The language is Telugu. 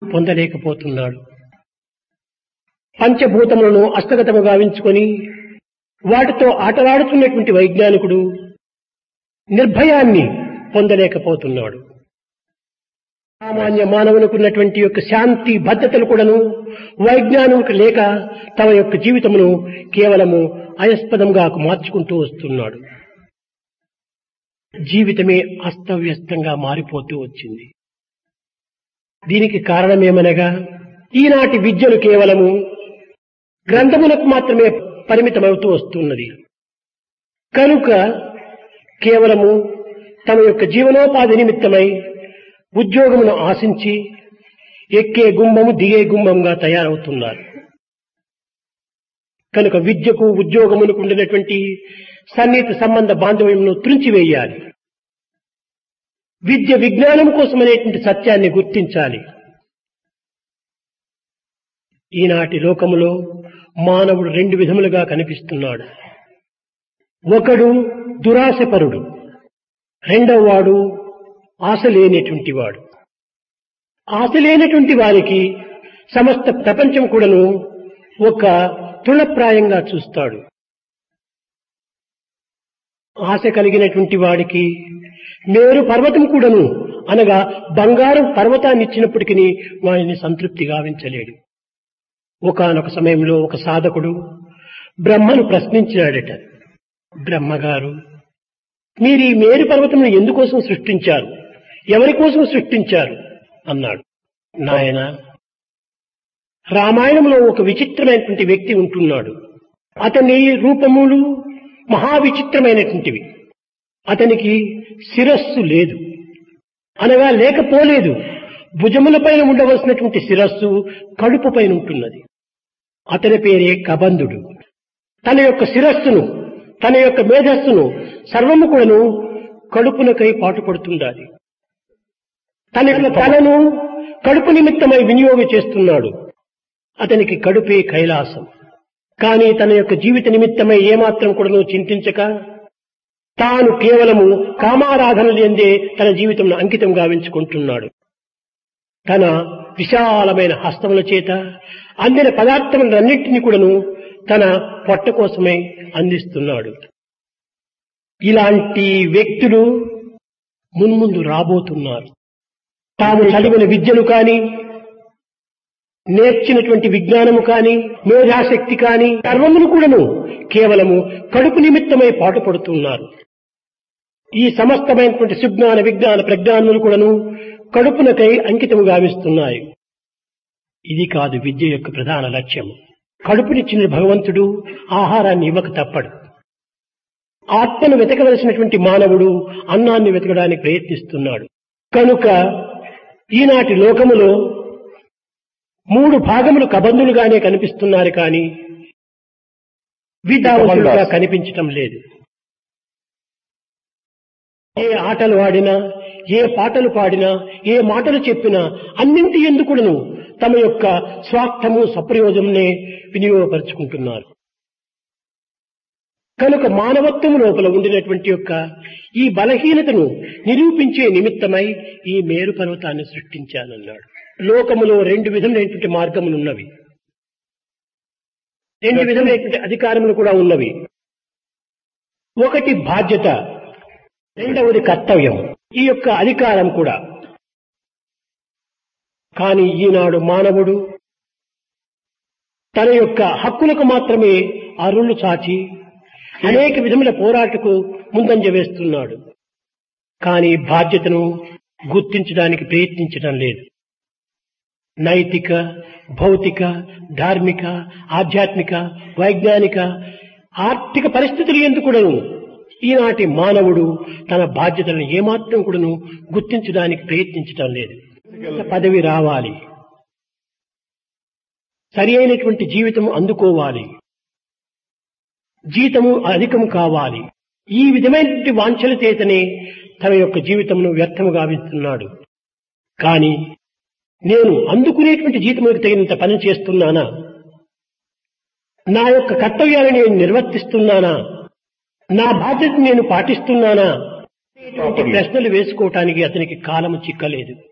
పొందలేకపోతున్నాడు పంచభూతములను హస్తగతము గావించుకొని వాటితో ఆటలాడుతున్నటువంటి వైజ్ఞానికుడు నిర్భయాన్ని పొందలేకపోతున్నాడు సామాన్య మానవునికి ఉన్నటువంటి యొక్క శాంతి భద్రతలు కూడాను వైజ్ఞానికు లేక తమ యొక్క జీవితమును కేవలము అయస్పదంగా మార్చుకుంటూ వస్తున్నాడు జీవితమే అస్తవ్యస్తంగా మారిపోతూ వచ్చింది దీనికి కారణమేమనగా ఈనాటి విద్యలు కేవలము గ్రంథములకు మాత్రమే పరిమితమవుతూ వస్తున్నది కనుక కేవలము తమ యొక్క జీవనోపాధి నిమిత్తమై ఉద్యోగమును ఆశించి ఎక్కే గుమ్మము దిగే గుమ్మంగా తయారవుతున్నారు కనుక విద్యకు ఉద్యోగములకు ఉండినటువంటి సన్నిహిత సంబంధ బాంధవ్యమును త్రుంచివేయాలి విద్య విజ్ఞానం కోసమనేటువంటి సత్యాన్ని గుర్తించాలి ఈనాటి లోకములో మానవుడు రెండు విధములుగా కనిపిస్తున్నాడు ఒకడు దురాశపరుడు రెండవ వాడు ఆశ లేనటువంటి వాడు ఆశ లేనటువంటి వారికి సమస్త ప్రపంచం కూడాను ఒక తృణప్రాయంగా చూస్తాడు ఆశ కలిగినటువంటి వాడికి మేరు పర్వతం కూడాను అనగా బంగారం పర్వతాన్ని ఇచ్చినప్పటికీ వాడిని సంతృప్తి గావించలేడు ఒకనొక సమయంలో ఒక సాధకుడు బ్రహ్మను ప్రశ్నించినాడట బ్రహ్మగారు మీరు ఈ మేరు పర్వతం ఎందుకోసం సృష్టించారు ఎవరి కోసం సృష్టించారు అన్నాడు నాయన రామాయణంలో ఒక విచిత్రమైనటువంటి వ్యక్తి ఉంటున్నాడు అతని రూపములు మహా విచిత్రమైనటువంటివి అతనికి శిరస్సు లేదు అనగా లేకపోలేదు భుజముల పైన ఉండవలసినటువంటి శిరస్సు కడుపు పైన ఉంటున్నది అతని పేరే కబంధుడు తన యొక్క శిరస్సును తన యొక్క మేధస్సును సర్వము కూడాను కడుపునకై పాటుపడుతుండాలి తన యొక్క తలను కడుపు నిమిత్తమై వినియోగం చేస్తున్నాడు అతనికి కడుపే కైలాసం కానీ తన యొక్క జీవిత నిమిత్తమై ఏమాత్రం కూడాను చింతించక తాను కేవలము కామారాధనలు ఎందే తన జీవితం అంకితం గావించుకుంటున్నాడు తన విశాలమైన హస్తముల చేత అందిన పదార్థములన్నింటినీ కూడాను తన పొట్ట కోసమే అందిస్తున్నాడు ఇలాంటి వ్యక్తులు మున్ముందు రాబోతున్నారు తాము చదివిన విద్యను కానీ నేర్చినటువంటి విజ్ఞానము కానీ మేధాశక్తి కానీ సర్వమును కూడాను కేవలము కడుపు నిమిత్తమై పాటుపడుతున్నారు ఈ సమస్తమైనటువంటి సుజ్ఞాన విజ్ఞాన ప్రజ్ఞానములు కూడాను కడుపునకై అంకితము గావిస్తున్నాయి ఇది కాదు విద్య యొక్క ప్రధాన లక్ష్యం కడుపునిచ్చిన భగవంతుడు ఆహారాన్ని ఇవ్వక తప్పడు ఆత్మను వెతకవలసినటువంటి మానవుడు అన్నాన్ని వెతకడానికి ప్రయత్నిస్తున్నాడు కనుక ఈనాటి లోకములో మూడు భాగములు కబంధులుగానే కనిపిస్తున్నారు కానీ విద్యావంతులుగా కనిపించటం లేదు ఏ ఆటలు ఆడినా ఏ పాటలు పాడినా ఏ మాటలు చెప్పినా అన్నింటి ఎందుకును తమ యొక్క స్వార్థము సప్రయోజమునే వినియోగపరుచుకుంటున్నారు కనుక మానవత్వం లోపల ఉండినటువంటి యొక్క ఈ బలహీనతను నిరూపించే నిమిత్తమై ఈ మేరు పర్వతాన్ని సృష్టించానన్నాడు లోకములో రెండు విధములైనటువంటి మార్గములు ఉన్నవి రెండు విధములైనటువంటి అధికారములు కూడా ఉన్నవి ఒకటి బాధ్యత రెండవది కర్తవ్యం ఈ యొక్క అధికారం కూడా కానీ ఈనాడు మానవుడు తన యొక్క హక్కులకు మాత్రమే అరుళ్ళు చాచి అనేక విధముల పోరాటకు ముందంజ వేస్తున్నాడు కానీ బాధ్యతను గుర్తించడానికి ప్రయత్నించడం లేదు నైతిక భౌతిక ధార్మిక ఆధ్యాత్మిక వైజ్ఞానిక ఆర్థిక పరిస్థితులు ఎందుకుడను ఈనాటి మానవుడు తన బాధ్యతలను ఏమాత్రం కూడాను గుర్తించడానికి ప్రయత్నించడం లేదు పదవి రావాలి సరి అయినటువంటి జీవితం అందుకోవాలి జీతము అధికము కావాలి ఈ విధమైనటువంటి వాంఛల చేతనే తన యొక్క జీవితమును వ్యర్థము గావిస్తున్నాడు కానీ నేను అందుకునేటువంటి జీతములకు తగినంత పని చేస్తున్నానా నా యొక్క కర్తవ్యాలను నేను నిర్వర్తిస్తున్నానా నా బాధ్యత నేను పాటిస్తున్నానా ఇటువంటి ప్రశ్నలు వేసుకోవటానికి అతనికి కాలము చిక్కలేదు